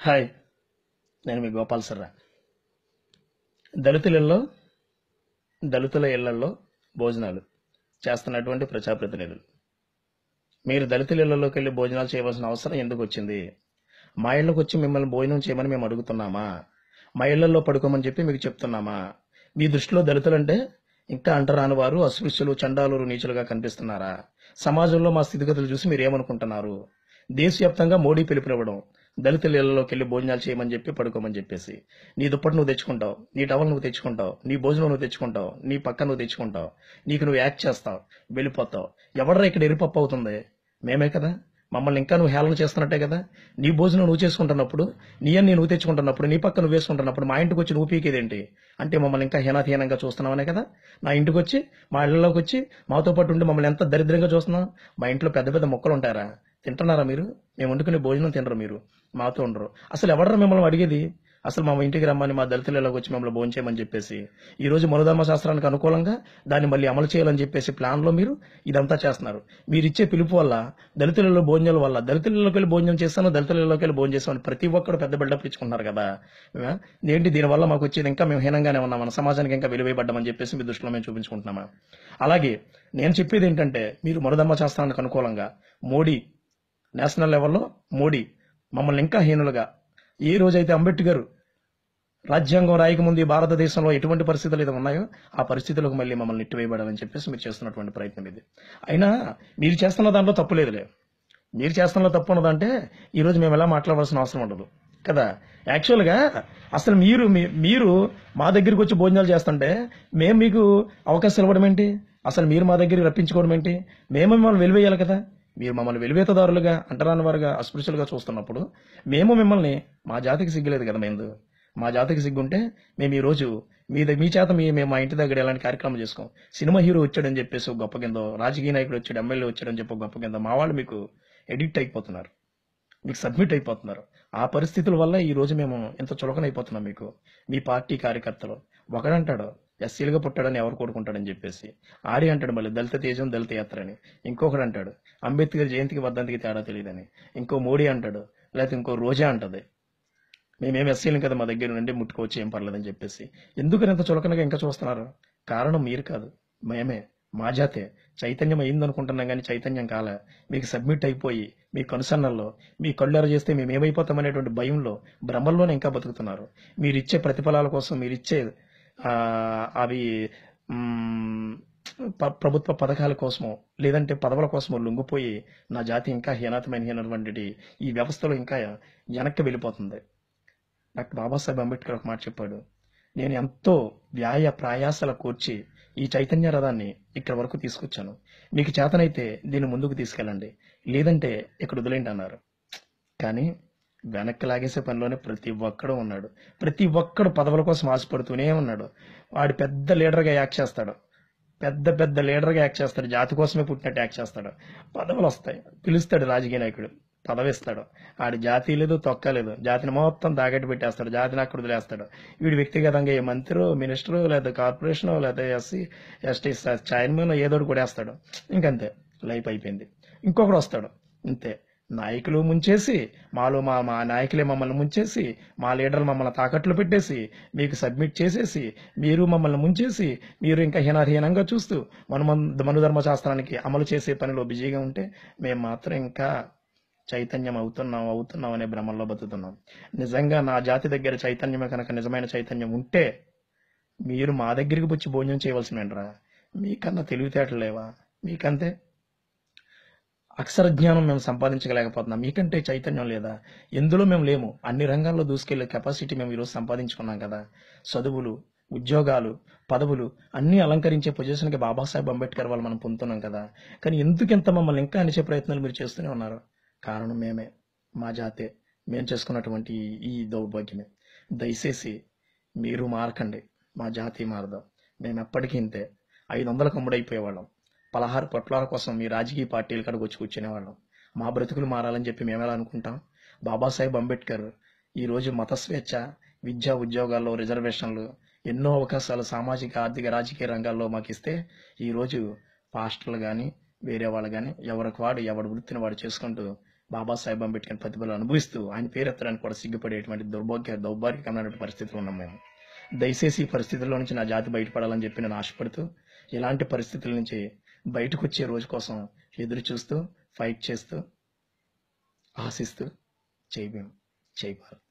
Hi నేను మీ గోపాల్ సర్రా దళితులలో దళితుల ఇళ్లలో భోజనాలు చేస్తున్నటువంటి ప్రజాప్రతినిధులు మీరు దళితుల ఇళ్లలోకి వెళ్ళి భోజనాలు చేయవలసిన అవసరం ఎందుకు వచ్చింది మా ఇళ్ళకి వచ్చి మిమ్మల్ని భోజనం చేయమని మేము అడుగుతున్నామా మా ఇళ్లలో పడుకోమని చెప్పి మీకు చెప్తున్నామా మీ దృష్టిలో దళితులంటే ఇంకా అంటరాని వారు అస్పృశ్యులు చండాలురు నీచులుగా కనిపిస్తున్నారా సమాజంలో మా స్థితిగతులు చూసి మీరు ఏమనుకుంటున్నారు దేశవ్యాప్తంగా మోడీ పిలుపునివ్వడం దళితుల ఇళ్లలోకి వెళ్ళి భోజనాలు చేయమని చెప్పి పడుకోమని చెప్పేసి నీ దుప్పటి నువ్వు తెచ్చుకుంటావు నీ టవల్ నువ్వు తెచ్చుకుంటావు నీ భోజనం నువ్వు తెచ్చుకుంటావు నీ పక్క నువ్వు తెచ్చుకుంటావు నీకు నువ్వు యాక్ట్ చేస్తావు వెళ్ళిపోతావు ఎవడరా ఇక్కడ ఎరిపప్పు అవుతుంది మేమే కదా మమ్మల్ని ఇంకా నువ్వు హేళన చేస్తున్నట్టే కదా నీ భోజనం నువ్వు చేసుకుంటున్నప్పుడు నీ అన్ని నువ్వు తెచ్చుకుంటున్నప్పుడు నీ పక్క నువ్వు వేసుకుంటున్నప్పుడు మా ఇంటికి వచ్చి నువ్వు పీకేదేంటి అంటే మమ్మల్ని ఇంకా హీనాహీనంగా చూస్తున్నావనే కదా నా ఇంటికి వచ్చి మా ఇళ్ళలోకి వచ్చి మాతో పాటు ఉండి మమ్మల్ని ఎంత దరిద్రంగా చూస్తున్నావు మా ఇంట్లో పెద్ద పెద్ద మొక్కలు ఉంటారా తింటున్నారా మీరు మేము వండుకునే భోజనం తినరు మీరు మాతో ఉండరు అసలు ఎవడరా మిమ్మల్ని అడిగేది అసలు మా ఇంటికి రమ్మని మా దళితులలోకి వచ్చి మిమ్మల్ని భోజనం చేయమని చెప్పేసి ఈ రోజు మనుధర్మ శాస్త్రానికి అనుకూలంగా దాన్ని మళ్ళీ అమలు చేయాలని చెప్పేసి ప్లాన్ లో మీరు ఇదంతా చేస్తున్నారు మీరు ఇచ్చే పిలుపు వల్ల దళితులలో భోజనాల వల్ల దళితులలోకి వెళ్ళి భోజనం చేస్తాను దళితులలోకి వెళ్ళి భోజనం చేస్తామని ప్రతి ఒక్కరు పెద్ద బిల్డప్ ఇచ్చుకుంటున్నారు కదా ఆ? ఏంటి దీనివల్ల మాకు వచ్చేది ఇంకా మేము హీనంగానే ఉన్నాం మన సమాజానికి ఇంకా విలువైపడ్డామని చెప్పేసి మీ దృష్టిలో మేము చూపించుకుంటున్నామా అలాగే నేను చెప్పేది ఏంటంటే మీరు మనుధర్మ శాస్త్రానికి అనుకూలంగా మోడీ నేషనల్ లెవెల్లో మోడీ మమ్మల్ని ఇంకా హీనులుగా ఏ రోజైతే అంబేద్కర్ రాజ్యాంగం రాయకముందు ఈ భారతదేశంలో ఎటువంటి పరిస్థితులు అయితే ఉన్నాయో ఆ పరిస్థితులకు మళ్ళీ మమ్మల్ని నెట్టివేయబడమని చెప్పేసి మీరు చేస్తున్నటువంటి ప్రయత్నం ఇది అయినా మీరు చేస్తున్న దాంట్లో తప్పు లేదులే మీరు చేస్తున్న తప్పు ఉన్నదంటే ఈ రోజు మేము ఎలా మాట్లాడవలసిన అవసరం ఉండదు కదా యాక్చువల్గా అసలు మీరు మీ- మీరు మా దగ్గరికి వచ్చి భోజనాలు చేస్తుంటే మేము మీకు అవకాశం ఇవ్వడం ఏంటి అసలు మీరు మా దగ్గరికి రప్పించుకోవడం ఏంటి మేము మిమ్మల్ని వెలివేయాలి కదా మీరు మమ్మల్ని వెలివేతదారులుగా అంటరాని వారుగా అస్పృశ్యులుగా చూస్తున్నప్పుడు మేము మిమ్మల్ని మా జాతికి సిగ్గులేదు కదా మేము మా జాతికి సిగ్గుంటే మేము ఈ రోజు మీ ద- మీ చేత మీ మేము మా ఇంటి దగ్గర ఎలాంటి కార్యక్రమం చేసుకోం సినిమా హీరో వచ్చాడని చెప్పేసి ఒక గొప్ప కింద రాజకీయ నాయకుడు వచ్చాడు ఎమ్మెల్యే వచ్చాడని చెప్పి ఒక గొప్ప కింద మా వాళ్ళు మీకు ఎడిక్ట్ అయిపోతున్నారు మీకు సబ్మిట్ అయిపోతున్నారు ఆ పరిస్థితుల వల్ల ఈ రోజు మేము ఇంత చులకన అయిపోతున్నాం మీకు మీ పార్టీ కార్యకర్తలు ఒకడంటాడు ఎస్సీలుగా పుట్టాడని ఎవరు కోరుకుంటాడని చెప్పేసి ఆడి అంటాడు మళ్ళీ దళిత తేజం దళిత యాత్ర అని ఇంకొకడు అంటాడు అంబేద్కర్ జయంతికి వర్ధంతికి తేడా తెలియదని ఇంకో మోడీ అంటాడు లేకపోతే ఇంకో రోజా అంటది మేమేం ఎస్సీలం కదా మా దగ్గర నుండి ముట్టుకోవచ్చు ఏం పర్లేదని చెప్పేసి ఎందుకు ఇంత చులకనగా ఇంకా చూస్తున్నారు కారణం మీరు కాదు మేమే మా జాతే చైతన్యం అయిందనుకుంటున్నాం కానీ చైతన్యం కాల మీకు సబ్మిట్ అయిపోయి మీ కనుసన్నల్లో మీ కళ్ళెర చేస్తే మేము ఏమైపోతామనేటువంటి భయంలో భ్రమల్లోనే ఇంకా బతుకుతున్నారు మీరు ఇచ్చే ప్రతిఫలాల కోసం మీరు ఇచ్చే ఆ, అవి మ్మ్, ప- ప్రభుత్వ పథకాల కోసమో లేదంటే పదవుల కోసమో లొంగిపోయి నా జాతి ఇంకా హీనతమైన హీనటువంటి ఈ వ్యవస్థలో ఇంకా వెనక్కి వెళ్ళిపోతుంది డాక్టర్ బాబాసాహెబ్ అంబేద్కర్ ఒక మాట చెప్పాడు నేను ఎంతో వ్యాయ ప్రయాసల కూర్చి ఈ చైతన్య రథాన్ని ఇక్కడ వరకు తీసుకొచ్చాను మీకు చేతనైతే దీన్ని ముందుకు తీసుకెళ్ళండి లేదంటే ఇక్కడ వదిలేండి అన్నారు కానీ వెనక్కి లాగేసే పనిలోనే ప్రతి ఒక్కడు ఉన్నాడు ప్రతి ఒక్కడు పదవుల కోసం ఆశపడుతూనే ఉన్నాడు వాడు పెద్ద లీడర్గా యాక్ట్ చేస్తాడు పెద్ద పెద్ద లీడర్గా యాక్ట్ చేస్తాడు జాతి కోసమే పుట్టినట్టు యాక్ట్ చేస్తాడు పదవులు వస్తాయి పిలుస్తాడు రాజకీయ నాయకుడు పదవిస్తాడు ఆడి జాతి లేదు తొక్క లేదు జాతిని మొత్తం దాగట్టి పెట్టేస్తాడు జాతిని అక్కడ వదిలేస్తాడు వీడు వ్యక్తిగతంగా ఏ మంత్రి మినిస్టరు లేదా కార్పొరేషన్ లేదా ఎస్సీ ఎస్టీ చైర్మన్ ఏదో ఒకటి కొడేస్తాడు ఇంకంతే లైఫ్ అయిపోయింది ఇంకొకడు వస్తాడు అంతే నాయకులు ముంచేసి మాలో మా మా నాయకులే మమ్మల్ని ముంచేసి మా లీడర్లు మమ్మల్ని తాకట్లు పెట్టేసి మీకు సబ్మిట్ చేసేసి మీరు మమ్మల్ని ముంచేసి మీరు ఇంకా హీనహీనంగా చూస్తూ మన మనుధర్మ శాస్త్రానికి అమలు చేసే పనిలో బిజీగా ఉంటే మేము మాత్రం ఇంకా చైతన్యం అవుతున్నాం అవుతున్నాం అనే భ్రమంలో బతుకుతున్నాం నిజంగా నా జాతి దగ్గర చైతన్యమే కనుక నిజమైన చైతన్యం ఉంటే మీరు మా దగ్గరికి వచ్చి భోజనం చేయవలసినండ్రా మీకన్నా తెలివితేటలు లేవా మీకంతే అక్షర జ్ఞానం మేము సంపాదించగలేకపోతున్నాం మీకంటే చైతన్యం లేదా ఎందులో మేము లేము అన్ని రంగాల్లో దూసుకెళ్లే కెపాసిటీ మేము ఈరోజు సంపాదించుకున్నాం కదా చదువులు ఉద్యోగాలు పదవులు అన్ని అలంకరించే పొజిషన్కి బాబాసాహెబ్ అంబేద్కర్ వాళ్ళు మనం పొందుతున్నాం కదా కానీ ఎందుకు ఇంత మమ్మల్ని ఇంకా అనిచే ప్రయత్నాలు మీరు చేస్తూనే ఉన్నారు కారణం మేమే మా జాతే మేము చేసుకున్నటువంటి ఈ- ఈ దౌర్భాగ్యమే దయచేసి మీరు మారకండి మా జాతి మారదాం మేము ఎప్పటికీ ఇంతే ఐదు వందలకు అమ్ముడైపోయేవాళ్ళం పలహారు పొట్లాల కోసం మీ రాజకీయ పార్టీల కాడికి వచ్చి కూర్చునేవాళ్ళం మా బ్రతుకులు మారాలని చెప్పి మేము ఎలా అనుకుంటాం బాబాసాహెబ్ అంబేద్కర్ ఈ రోజు మత స్వేచ్ఛ విద్యా ఉద్యోగాల్లో రిజర్వేషన్లు ఎన్నో అవకాశాలు సామాజిక ఆర్థిక రాజకీయ రంగాల్లో మాకు ఇస్తే ఈ రోజు పాస్టర్లు కానీ వేరే వాళ్ళు కానీ ఎవరికి వాడు ఎవడి వృత్తిని వాడు చేసుకుంటూ బాబాసాహెబ్ అంబేద్కర్ ప్రతిభలు అనుభవిస్తూ ఆయన పేరెత్తడానికి కూడా సిగ్గుపడేటువంటి దౌర్భాగ్య దౌర్భాగ్యకరమైనటువంటి పరిస్థితులు ఉన్నాం మేము దయచేసి ఈ పరిస్థితుల్లో నుంచి నా జాతి బయటపడాలని చెప్పి నేను ఆశపడుతూ ఇలాంటి పరిస్థితుల నుంచి బయటకు వచ్చే రోజు కోసం ఎదురు చూస్తూ ఫైట్ చేస్తూ ఆశిస్తూ జై భీమ్ జై భారత్